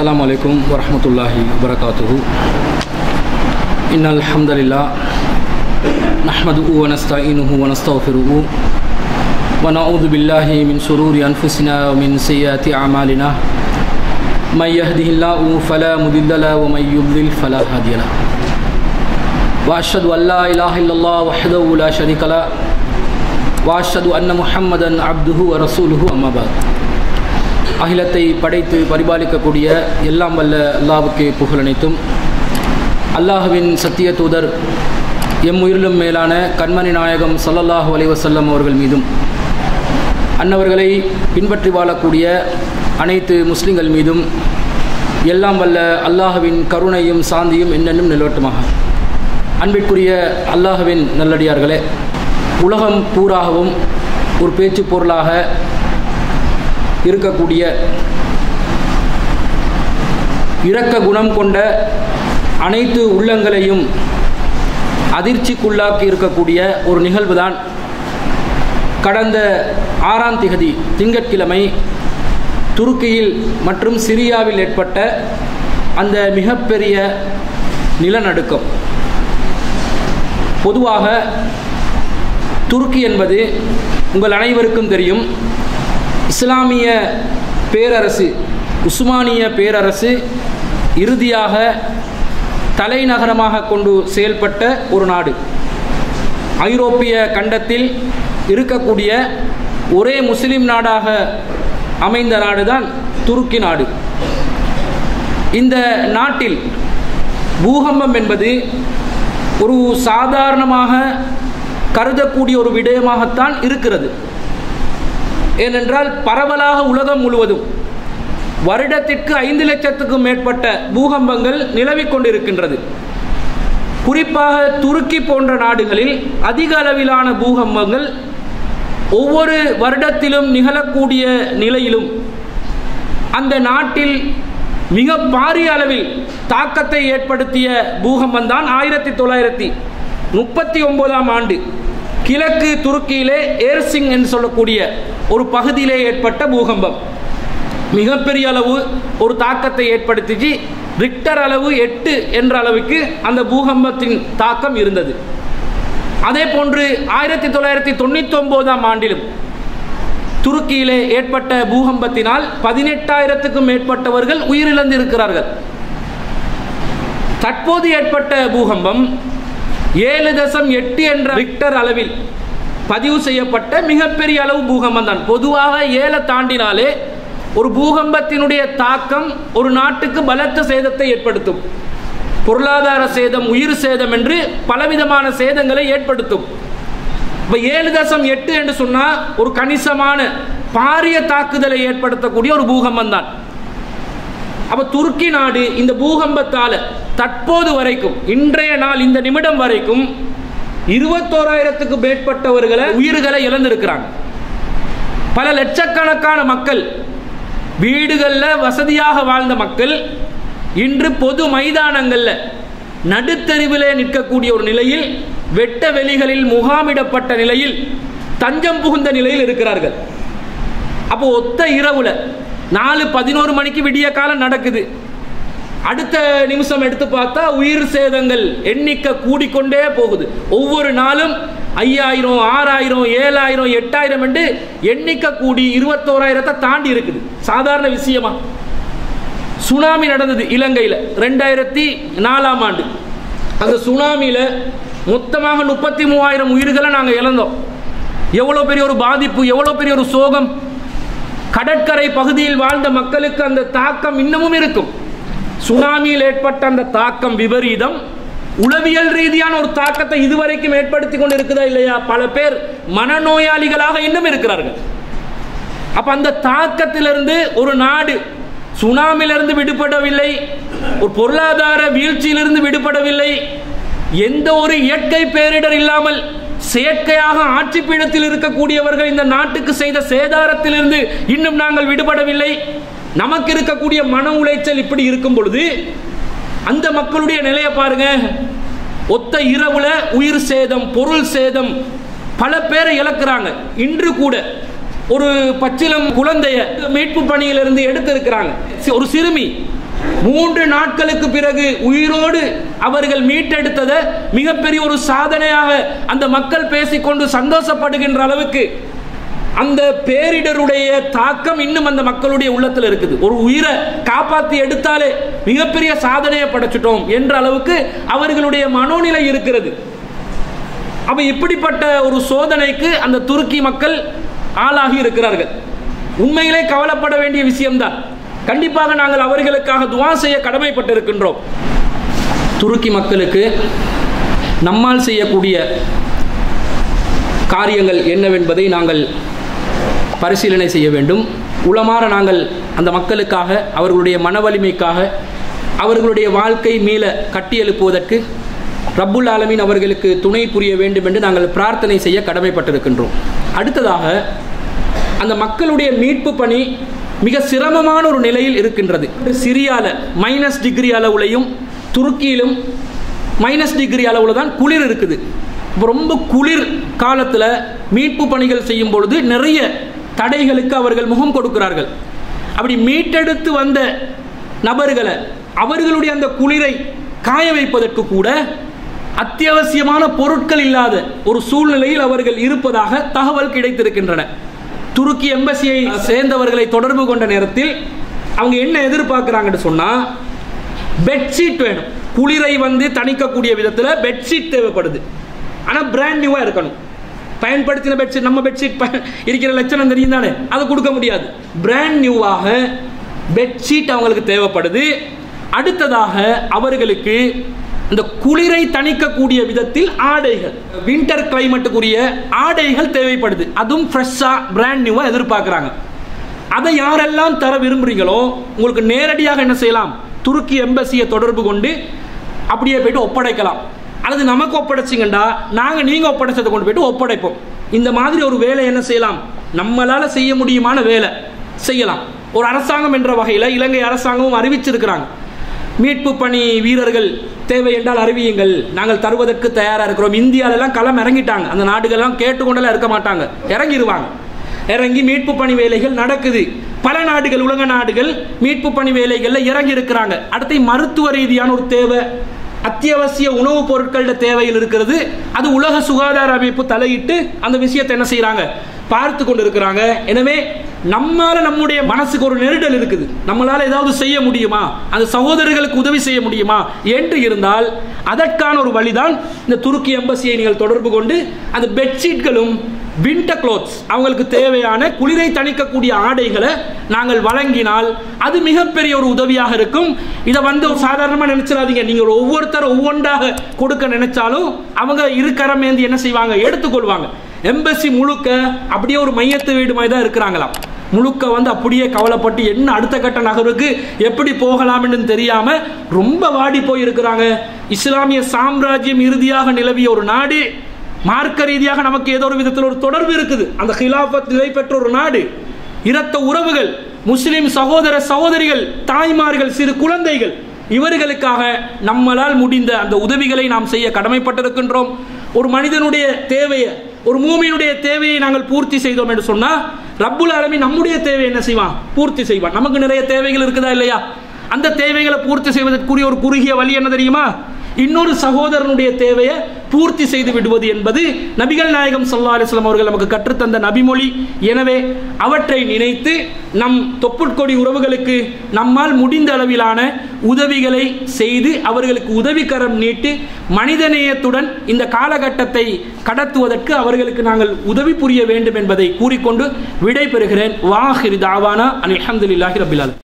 السلام عليكم ورحمة الله وبركاته إن الحمد لله نحمده ونستعينه ونستغفره ونعوذ بالله من شرور أنفسنا ومن سيئات أعمالنا من يهده الله فلا مضل له ومن يضلل فلا هادي له وأشهد أن لا إله إلا الله وحده لا شريك له وأشهد أن محمدا عبده ورسوله أما بعد அகிலத்தை படைத்து பரிபாலிக்கக்கூடிய எல்லாம் வல்ல அல்லாவுக்கு புகழனைத்தும் அல்லாஹுவின் சத்திய தூதர் எம் உயிரிலும் மேலான கண்மணி நாயகம் ஸல்லல்லாஹு அலைஹி வஸல்லம் அவர்கள் மீதும் அன்னவர்களை பின்பற்றி வாழக்கூடிய அனைத்து முஸ்லிம்கள் மீதும் எல்லாம் வல்ல அல்லாஹுவின் கருணையும் சாந்தியும் என்னென்னும் நிலவட்டுமாக அன்பிற்குரிய அல்லாஹுவின் நல்லடியார்களே உலகம் பூராகவும் ஒரு பேச்சு பொருளாக இருக்கக்கூடிய இரக்க குணம் கொண்ட அனைத்து உள்ளங்களையும் அதிர்ச்சிக்குள்ளாக்கி இருக்கக்கூடிய ஒரு நிகழ்வுதான் கடந்த ஆறாம் திகதி திங்கட்கிழமை துருக்கியில் மற்றும் சிரியாவில் ஏற்பட்ட அந்த மிகப்பெரிய நிலநடுக்கம் பொதுவாக துருக்கி என்பது உங்கள் அனைவருக்கும் தெரியும் இஸ்லாமிய பேரரசு உஸ்மானிய பேரரசு இறுதியாக தலைநகரமாக கொண்டு செயல்பட்ட ஒரு நாடு ஐரோப்பிய கண்டத்தில் இருக்கக்கூடிய ஒரே முஸ்லிம் நாடாக அமைந்த நாடுதான் துருக்கி நாடு இந்த நாட்டில் பூகம்பம் என்பது ஒரு சாதாரணமாக கருதக்கூடிய ஒரு விடயமாகத்தான் இருக்கிறது ஏனென்றால் பரவலாக உலகம் முழுவதும் வருடத்திற்கு ஐந்து லட்சத்துக்கும் மேற்பட்ட பூகம்பங்கள் நிலவிக் கொண்டிருக்கின்றது குறிப்பாக துருக்கி போன்ற நாடுகளில் அதிக அளவிலான பூகம்பங்கள் ஒவ்வொரு வருடத்திலும் நிகழக்கூடிய நிலையிலும் அந்த நாட்டில் மிக பாரிய அளவில் தாக்கத்தை ஏற்படுத்திய பூகம்பம் தான் ஆயிரத்தி தொள்ளாயிரத்தி முப்பத்தி ஒன்பதாம் ஆண்டு கிழக்கு துருக்கியிலே ஏர்சிங் என்று சொல்லக்கூடிய ஒரு பகுதியிலே ஏற்பட்ட பூகம்பம் மிகப்பெரிய அளவு ஒரு தாக்கத்தை ஏற்படுத்திச்சு ரிக்டர் அளவு எட்டு என்ற அளவுக்கு அந்த பூகம்பத்தின் தாக்கம் இருந்தது அதே போன்று ஆயிரத்தி தொள்ளாயிரத்தி தொண்ணூத்தி ஒன்பதாம் ஆண்டிலும் துருக்கியிலே ஏற்பட்ட பூகம்பத்தினால் பதினெட்டாயிரத்துக்கும் மேற்பட்டவர்கள் உயிரிழந்து இருக்கிறார்கள் தற்போது ஏற்பட்ட பூகம்பம் ஏழு தசம் எட்டு என்ற ரிக்டர் அளவில் பதிவு செய்யப்பட்ட மிகப்பெரிய அளவு பூகம்பம் தான் பொதுவாக ஏழை தாண்டினாலே ஒரு பூகம்பத்தினுடைய தாக்கம் ஒரு நாட்டுக்கு பலத்த சேதத்தை ஏற்படுத்தும் பொருளாதார சேதம் உயிர் சேதம் என்று பலவிதமான சேதங்களை ஏற்படுத்தும் இப்போ ஏழு தசம் எட்டு என்று சொன்னால் ஒரு கணிசமான பாரிய தாக்குதலை ஏற்படுத்தக்கூடிய ஒரு பூகம்பம் தான் அப்போ துருக்கி நாடு இந்த பூகம்பத்தால் தற்போது வரைக்கும் இன்றைய நாள் இந்த நிமிடம் வரைக்கும் இருபத்தோராயிரத்துக்கு மேற்பட்டவர்களை உயிர்களை இழந்திருக்கிறாங்க பல லட்சக்கணக்கான மக்கள் வீடுகளில் வசதியாக வாழ்ந்த மக்கள் இன்று பொது மைதானங்களில் நடுத்தெருவிலே நிற்கக்கூடிய ஒரு நிலையில் வெட்ட வெளிகளில் முகாமிடப்பட்ட நிலையில் தஞ்சம் புகுந்த நிலையில் இருக்கிறார்கள் அப்போ ஒத்த இரவுல நாலு பதினோரு மணிக்கு விடிய காலம் நடக்குது அடுத்த நிமிஷம் எடுத்து பார்த்தா உயிர் சேதங்கள் எண்ணிக்கை கூடிக்கொண்டே போகுது ஒவ்வொரு நாளும் ஐயாயிரம் ஆறாயிரம் ஏழாயிரம் எட்டாயிரம் என்று எண்ணிக்கை கூடி இருபத்தோராயிரத்தை தாண்டி இருக்குது சாதாரண விஷயமா சுனாமி நடந்தது இலங்கையில் ரெண்டாயிரத்தி நாலாம் ஆண்டு அந்த சுனாமியில் மொத்தமாக முப்பத்தி மூவாயிரம் உயிர்களை நாங்கள் இழந்தோம் எவ்வளோ பெரிய ஒரு பாதிப்பு எவ்வளோ பெரிய ஒரு சோகம் கடற்கரை பகுதியில் வாழ்ந்த மக்களுக்கு அந்த தாக்கம் இன்னமும் இருக்கும் சுனாமியில் ஏற்பட்ட அந்த தாக்கம் விபரீதம் உளவியல் ரீதியான ஒரு தாக்கத்தை இதுவரைக்கும் ஏற்படுத்தி கொண்டு இருக்குதா இல்லையா பல பேர் மனநோயாளிகளாக இன்னும் இருக்கிறார்கள் அப்ப அந்த தாக்கத்திலிருந்து ஒரு நாடு சுனாமிலிருந்து விடுபடவில்லை ஒரு பொருளாதார வீழ்ச்சியிலிருந்து விடுபடவில்லை எந்த ஒரு இயற்கை பேரிடர் இல்லாமல் செயற்கையாக ஆட்சி பீடத்தில் இருக்கக்கூடியவர்கள் இந்த நாட்டுக்கு செய்த சேதாரத்திலிருந்து இன்னும் நாங்கள் விடுபடவில்லை நமக்கு இருக்கக்கூடிய மன உளைச்சல் இப்படி இருக்கும் பொழுது அந்த மக்களுடைய நிலையை பாருங்க ஒத்த இரவுல உயிர் சேதம் பொருள் சேதம் பல பேரை இழக்கிறாங்க இன்று கூட ஒரு பச்சிலம் குழந்தைய மீட்பு பணியிலிருந்து எடுத்திருக்கிறாங்க சி- ஒரு சிறுமி மூன்று நாட்களுக்கு பிறகு உயிரோடு அவர்கள் மீட்டெடுத்ததை மிகப்பெரிய ஒரு சாதனையாக அந்த மக்கள் பேசிக்கொண்டு சந்தோஷப்படுகின்ற அளவுக்கு அந்த பேரிடருடைய தாக்கம் இன்னும் அந்த மக்களுடைய உள்ளத்தில் இருக்குது ஒரு உயிரை காப்பாற்றி எடுத்தாலே மிகப்பெரிய சாதனையை படைச்சிட்டோம் என்ற அளவுக்கு அவர்களுடைய மனோநிலை இருக்கிறது அப்ப இப்படிப்பட்ட ஒரு சோதனைக்கு அந்த துருக்கி மக்கள் ஆளாகி இருக்கிறார்கள் உண்மையிலே கவலைப்பட வேண்டிய விஷயம்தான் கண்டிப்பாக நாங்கள் அவர்களுக்காக துவா செய்ய கடமைப்பட்டிருக்கின்றோம் துருக்கி மக்களுக்கு நம்மால் செய்யக்கூடிய காரியங்கள் என்னவென்பதை நாங்கள் பரிசீலனை செய்ய வேண்டும் உளமாற நாங்கள் அந்த மக்களுக்காக அவர்களுடைய மன வலிமைக்காக அவர்களுடைய வாழ்க்கை மீள கட்டியெழுப்புவதற்கு ரப்புல் ஆலமீன் அவர்களுக்கு துணை புரிய வேண்டும் என்று நாங்கள் பிரார்த்தனை செய்ய கடமைப்பட்டிருக்கின்றோம் அடுத்ததாக அந்த மக்களுடைய மீட்பு பணி மிக சிரமமான ஒரு நிலையில் இருக்கின்றது சிரியால மைனஸ் டிகிரி அளவுலையும் துருக்கியிலும் மைனஸ் டிகிரி அளவில் தான் குளிர் இருக்குது இப்போ ரொம்ப குளிர் காலத்தில் மீட்பு பணிகள் செய்யும் பொழுது நிறைய தடைகளுக்கு அவர்கள் முகம் கொடுக்கிறார்கள் அப்படி மீட்டெடுத்து வந்த நபர்களை அவர்களுடைய அந்த குளிரை காய வைப்பதற்கு கூட அத்தியாவசியமான பொருட்கள் இல்லாத ஒரு சூழ்நிலையில் அவர்கள் இருப்பதாக தகவல் கிடைத்திருக்கின்றன துருக்கி எம்பசியை சேர்ந்தவர்களை தொடர்பு கொண்ட நேரத்தில் அவங்க என்ன எதிர்பார்க்குறாங்கன்னு சொன்னால் பெட்ஷீட் வேணும் குளிரை வந்து தணிக்கக்கூடிய விதத்தில் பெட்ஷீட் தேவைப்படுது ஆனால் பிராண்ட் நியூவாக இருக்கணும் பயன்படுத்தின பெட்ஷீட் நம்ம பெட்ஷீட் இருக்கிற லட்சணம் தெரியும் தானே அதை கொடுக்க முடியாது பிராண்ட் நியூவாக பெட்ஷீட் அவங்களுக்கு தேவைப்படுது அடுத்ததாக அவர்களுக்கு இந்த குளிரை தணிக்கக்கூடிய விதத்தில் ஆடைகள் வின்டர் கிளைமேட்டுக்குரிய ஆடைகள் தேவைப்படுது அதுவும் ஃப்ரெஷ்ஷாக பிராண்ட் நியூவாக எதிர்பார்க்குறாங்க அதை யாரெல்லாம் தர விரும்புறீங்களோ உங்களுக்கு நேரடியாக என்ன செய்யலாம் துருக்கி எம்பசியை தொடர்பு கொண்டு அப்படியே போயிட்டு ஒப்படைக்கலாம் அல்லது நமக்கு ஒப்படைச்சிங்கண்டா நாங்கள் நீங்கள் ஒப்படைச்சதை கொண்டு போயிட்டு ஒப்படைப்போம் இந்த மாதிரி ஒரு வேலை என்ன செய்யலாம் நம்மளால் செய்ய முடியுமான வேலை செய்யலாம் ஒரு அரசாங்கம் என்ற வகையில் இலங்கை அரசாங்கமும் அறிவிச்சிருக்கிறாங்க மீட்பு பணி வீரர்கள் தேவை என்றால் அறிவியுங்கள் நாங்கள் தருவதற்கு தயாராக இருக்கிறோம் இந்தியாவிலலாம் களம் இறங்கிட்டாங்க அந்த நாடுகள்லாம் கேட்டுக்கொண்டெல்லாம் இருக்க மாட்டாங்க இறங்கிடுவாங்க இறங்கி மீட்பு பணி வேலைகள் நடக்குது பல நாடுகள் உலக நாடுகள் மீட்பு பணி வேலைகளில் இறங்கி இருக்கிறாங்க அடுத்து மருத்துவ ரீதியான ஒரு தேவை அத்தியாவசிய உணவுப் பொருட்களோட தேவையில் இருக்கிறது அது உலக சுகாதார அமைப்பு தலையிட்டு அந்த விஷயத்தை என்ன செய்யறாங்க பார்த்து கொண்டு இருக்கிறாங்க எனவே நம்மால நம்முடைய மனசுக்கு ஒரு நெருடல் இருக்குது நம்மளால ஏதாவது செய்ய முடியுமா அந்த சகோதரர்களுக்கு உதவி செய்ய முடியுமா என்று இருந்தால் அதற்கான ஒரு வழிதான் இந்த துருக்கி எம்பசியை நீங்கள் தொடர்பு கொண்டு அந்த பெட்ஷீட்களும் வின்டர் க்ளோத்ஸ் அவங்களுக்கு தேவையான குளிரை தணிக்கக்கூடிய ஆடைகளை நாங்கள் வழங்கினால் அது மிகப்பெரிய ஒரு உதவியாக இருக்கும் இதை வந்து ஒரு சாதாரணமாக நினைச்சிடாதீங்க நீங்கள் ஒவ்வொருத்தர் ஒவ்வொன்றாக கொடுக்க நினைச்சாலும் அவங்க இருக்கரம் ஏந்தி என்ன செய்வாங்க எடுத்துக்கொள்வாங்க எம்பசி முழுக்க அப்படியே ஒரு மையத்து வீடு மாதிரி தான் இருக்கிறாங்களாம் முழுக்க வந்து அப்படியே கவலைப்பட்டு என்ன அடுத்த கட்ட நகருக்கு எப்படி போகலாம்னு தெரியாம ரொம்ப வாடி போய் இருக்கிறாங்க இஸ்லாமிய சாம்ராஜ்யம் இறுதியாக நிலவிய ஒரு நாடு மார்க்க ரீதியாக நமக்கு ஏதோ ஒரு விதத்தில் ஒரு தொடர்பு இருக்குது அந்த ஹிலாபத் நிலை பெற்ற ஒரு நாடு இரத்த உறவுகள் முஸ்லிம் சகோதர சகோதரிகள் தாய்மார்கள் சிறு குழந்தைகள் இவர்களுக்காக நம்மளால் முடிந்த அந்த உதவிகளை நாம் செய்ய கடமைப்பட்டிருக்கின்றோம் ஒரு மனிதனுடைய தேவையை ஒரு மூமியினுடைய தேவையை நாங்கள் பூர்த்தி செய்தோம் என்று சொன்னா ரப்புல் ஆலமி நம்முடைய தேவை என்ன செய்வான் பூர்த்தி செய்வான் நமக்கு நிறைய தேவைகள் இருக்குதா இல்லையா அந்த தேவைகளை பூர்த்தி செய்வதற்குரிய ஒரு குறுகிய வழி என்ன தெரியுமா இன்னொரு சகோதரனுடைய தேவையை பூர்த்தி செய்து விடுவது என்பது நபிகள் நாயகம் சல்லா அலிஸ்லாம் அவர்கள் நமக்கு கற்றுத்தந்த நபிமொழி எனவே அவற்றை நினைத்து நம் தொப்புட்கொடி உறவுகளுக்கு நம்மால் முடிந்த அளவிலான உதவிகளை செய்து அவர்களுக்கு உதவிக்கரம் நீட்டி மனிதநேயத்துடன் இந்த காலகட்டத்தை கடத்துவதற்கு அவர்களுக்கு நாங்கள் உதவி புரிய வேண்டும் என்பதை கூறிக்கொண்டு விடை பெறுகிறேன் வாஹிர் தாவானா அலி அஹமதுல்லாஹி ரபிலால்